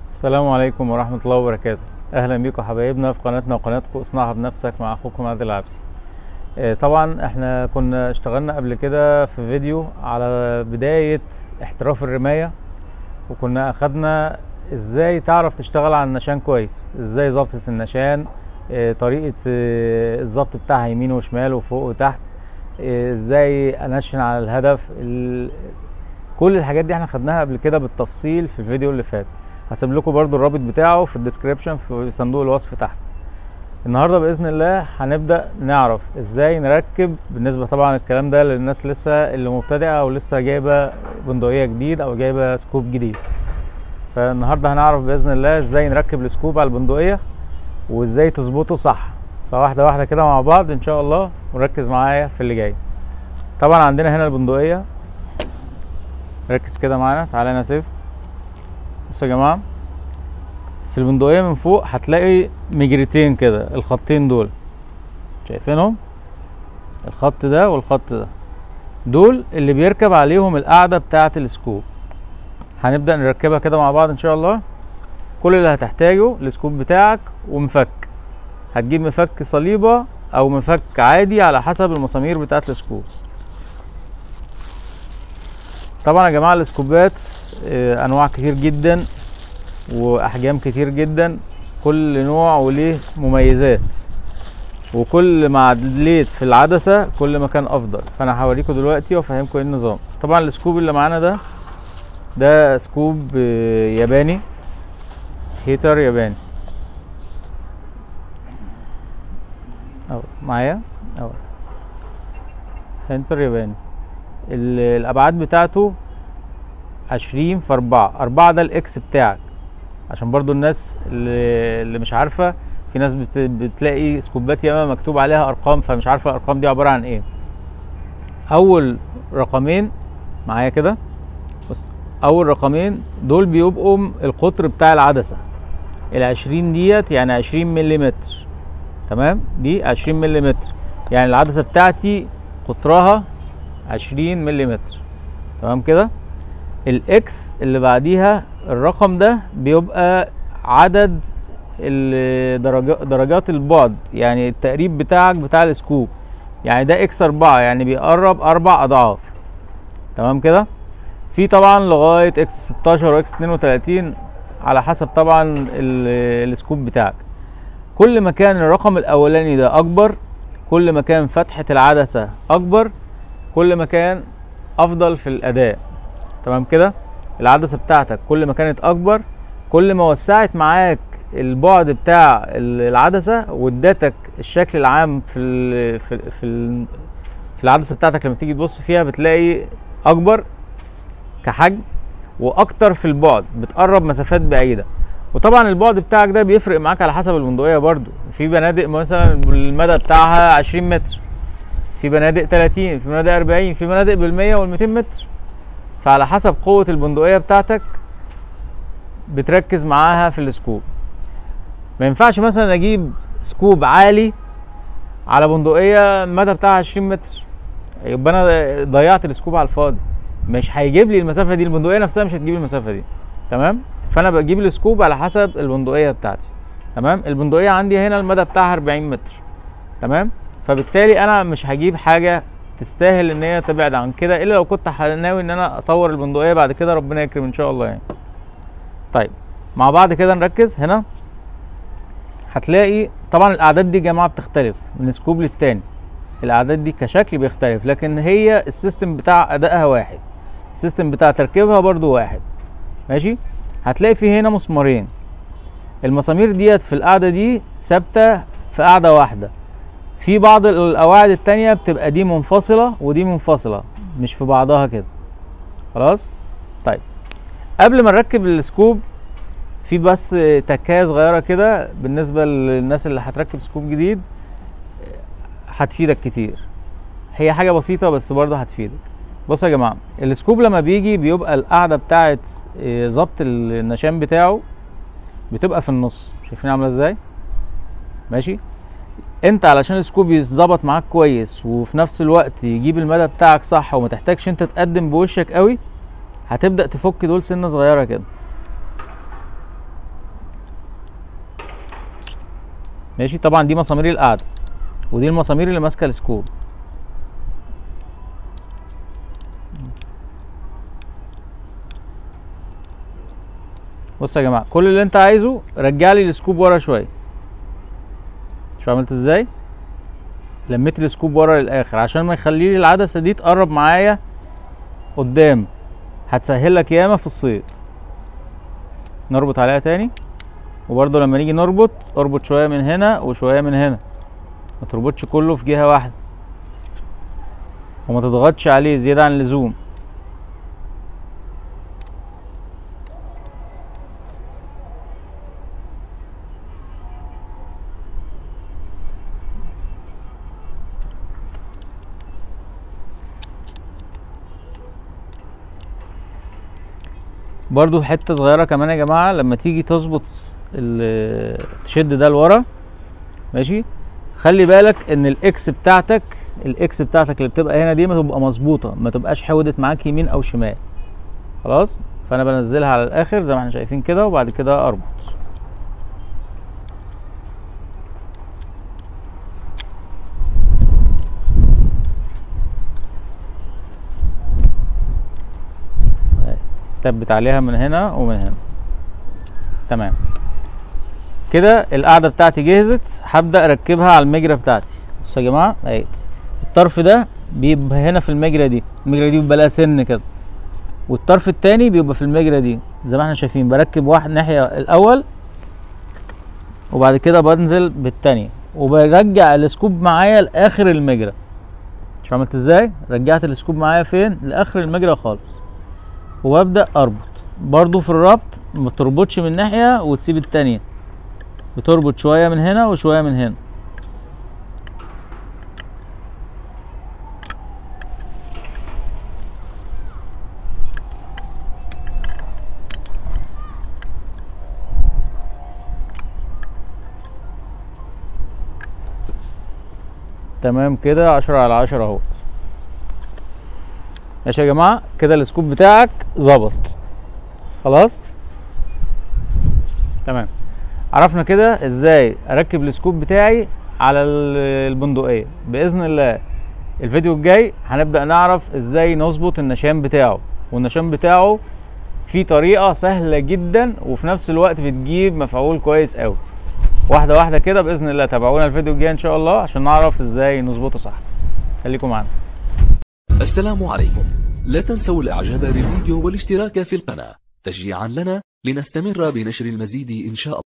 السلام عليكم ورحمة الله وبركاته أهلا بيكم حبايبنا في قناتنا وقناتكم اصنعها بنفسك مع أخوكم عادل العبسي آه، طبعا احنا كنا اشتغلنا قبل كده في فيديو على بداية احتراف الرماية وكنا أخدنا ازاي تعرف تشتغل على النشان كويس ازاي ظبطة النشان آه، طريقة آه، الظبط بتاعها يمين وشمال وفوق وتحت آه، ازاي انشن على الهدف ال... كل الحاجات دي احنا خدناها قبل كده بالتفصيل في الفيديو اللي فات هسيب لكم برضو الرابط بتاعه في الديسكريبشن في صندوق الوصف تحت النهارده باذن الله هنبدا نعرف ازاي نركب بالنسبه طبعا الكلام ده للناس لسه اللي مبتدئه او لسه جايبه بندقيه جديد او جايبه سكوب جديد فالنهارده هنعرف باذن الله ازاي نركب السكوب على البندقيه وازاي تظبطه صح فواحده واحده كده مع بعض ان شاء الله وركز معايا في اللي جاي طبعا عندنا هنا البندقيه ركز كده معانا تعالى يا سيف بصوا يا جماعه في البندقيه من فوق هتلاقي مجرتين كده الخطين دول شايفينهم الخط ده والخط ده دول اللي بيركب عليهم القاعده بتاعه السكوب هنبدا نركبها كده مع بعض ان شاء الله كل اللي هتحتاجه السكوب بتاعك ومفك هتجيب مفك صليبه او مفك عادي على حسب المسامير بتاعه السكوب طبعا يا جماعه السكوبات آه، انواع كتير جدا واحجام كتير جدا كل نوع وليه مميزات وكل ما عدليت في العدسه كل ما كان افضل فانا هوريكم دلوقتي وافهمكم ايه النظام طبعا السكوب اللي معانا ده ده سكوب آه، ياباني هيتر ياباني اهو معايا اهو هنتر ياباني ال- الابعاد بتاعته عشرين في أربعة أربعة ده الإكس بتاعك عشان برضو الناس اللي, اللي مش عارفة في ناس بت بتلاقي سكوبات ياما مكتوب عليها أرقام فمش عارفة الأرقام دي عبارة عن إيه أول رقمين معايا كده بص أول رقمين دول بيبقوا القطر بتاع العدسة العشرين ديت يعني عشرين مليمتر تمام دي عشرين مليمتر يعني العدسة بتاعتي قطرها عشرين مليمتر تمام كده الاكس اللي بعديها الرقم ده بيبقى عدد الدرجات درجات البعد يعني التقريب بتاعك بتاع السكوب يعني ده اكس اربعة يعني بيقرب اربع اضعاف تمام كده في طبعا لغاية اكس 16 واكس 32 على حسب طبعا ال- السكوب بتاعك كل ما كان الرقم الاولاني ده اكبر كل ما كان فتحة العدسة اكبر كل ما كان افضل في الاداء تمام كده العدسه بتاعتك كل ما كانت اكبر كل ما وسعت معاك البعد بتاع ال- العدسه وادتك الشكل العام في ال في في, ال في العدسه بتاعتك لما تيجي تبص فيها بتلاقي اكبر كحجم واكتر في البعد بتقرب مسافات بعيده وطبعا البعد بتاعك ده بيفرق معاك على حسب البندقيه برضو في بنادق مثلا المدى بتاعها 20 متر في بنادق 30 في بنادق 40 في بنادق بال100 وال200 متر فعلى حسب قوة البندقية بتاعتك بتركز معاها في السكوب ما ينفعش مثلا اجيب سكوب عالي على بندقية المدى بتاعها 20 متر يبقى انا ضيعت السكوب على الفاضي مش هيجيب لي المسافة دي البندقية نفسها مش هتجيب المسافة دي تمام فانا بجيب السكوب على حسب البندقية بتاعتي تمام البندقية عندي هنا المدى بتاعها 40 متر تمام فبالتالي انا مش هجيب حاجة تستاهل ان هي تبعد عن كده الا لو كنت ح- ناوي ان انا اطور البندقيه بعد كده ربنا يكرم ان شاء الله يعني طيب مع بعض كده نركز هنا هتلاقي طبعا الاعداد دي يا جماعه بتختلف من سكوب للتاني الاعداد دي كشكل بيختلف لكن هي السيستم بتاع ادائها واحد السيستم بتاع تركيبها برضو واحد ماشي هتلاقي في هنا مسمارين المسامير ديت في القاعده دي ثابته في قاعده واحده في بعض القواعد التانية بتبقى دي منفصلة ودي منفصلة مش في بعضها كده خلاص طيب قبل ما نركب السكوب في بس تكاية صغيرة كده بالنسبة للناس اللي هتركب سكوب جديد هتفيدك كتير هي حاجة بسيطة بس برضه هتفيدك بصوا يا جماعة السكوب لما بيجي بيبقى القاعدة بتاعت إيه، ظبط النشان بتاعه بتبقى في النص شايفين عاملة ازاي ماشي انت علشان السكوب يتظبط معاك كويس وفي نفس الوقت يجيب المدى بتاعك صح وما تحتاجش انت تقدم بوشك قوي هتبدا تفك دول سنه صغيره كده ماشي طبعا دي مسامير القاعده ودي المسامير اللي ماسكه السكوب بص يا جماعه كل اللي انت عايزه رجع لي السكوب ورا شويه شوف عملت ازاي لميت السكوب ورا للاخر عشان ما يخلي لي العدسه دي تقرب معايا قدام هتسهل لك ياما في الصيد نربط عليها تاني وبرضه لما نيجي نربط اربط شويه من هنا وشويه من هنا ما تربطش كله في جهه واحده وما تضغطش عليه زياده عن اللزوم برضو حته صغيره كمان يا جماعه لما تيجي تظبط ال- تشد ده لورا ماشي خلي بالك ان الاكس بتاعتك الاكس بتاعتك اللي بتبقى هنا دي ما تبقى مظبوطه ما تبقاش حودت معاك يمين او شمال خلاص فانا بنزلها على الاخر زي ما احنا شايفين كده وبعد كده اربط أهي. ثبت عليها من هنا ومن هنا تمام كده القاعده بتاعتي جهزت هبدا اركبها على المجرى بتاعتي بصوا يا جماعه اهي الطرف ده بيبقى هنا في المجرى دي المجرى دي بيبقى لها سن كده والطرف التاني بيبقى في المجرى دي زي ما احنا شايفين بركب واحد ناحيه الاول وبعد كده بنزل بالتانية وبرجع السكوب معايا لاخر المجرى شوف عملت ازاي رجعت السكوب معايا فين لاخر المجرى خالص وببدا اربط برضو في الربط ما تربطش من ناحيه وتسيب التانية بتربط شويه من هنا وشويه من هنا تمام كده عشرة على عشرة اهوت ماشي يا جماعة كده السكوب بتاعك ظبط خلاص تمام عرفنا كده ازاي اركب السكوب بتاعي على ال- البندقية بإذن الله الفيديو الجاي هنبدأ نعرف ازاي نظبط النشان بتاعه والنشان بتاعه في طريقة سهلة جدا وفي نفس الوقت بتجيب مفعول كويس قوي واحدة واحدة كده بإذن الله تابعونا الفيديو الجاي إن شاء الله عشان نعرف ازاي نظبطه صح خليكم معانا السلام عليكم لا تنسوا الاعجاب بالفيديو والاشتراك في القناة تشجيعا لنا لنستمر بنشر المزيد ان شاء الله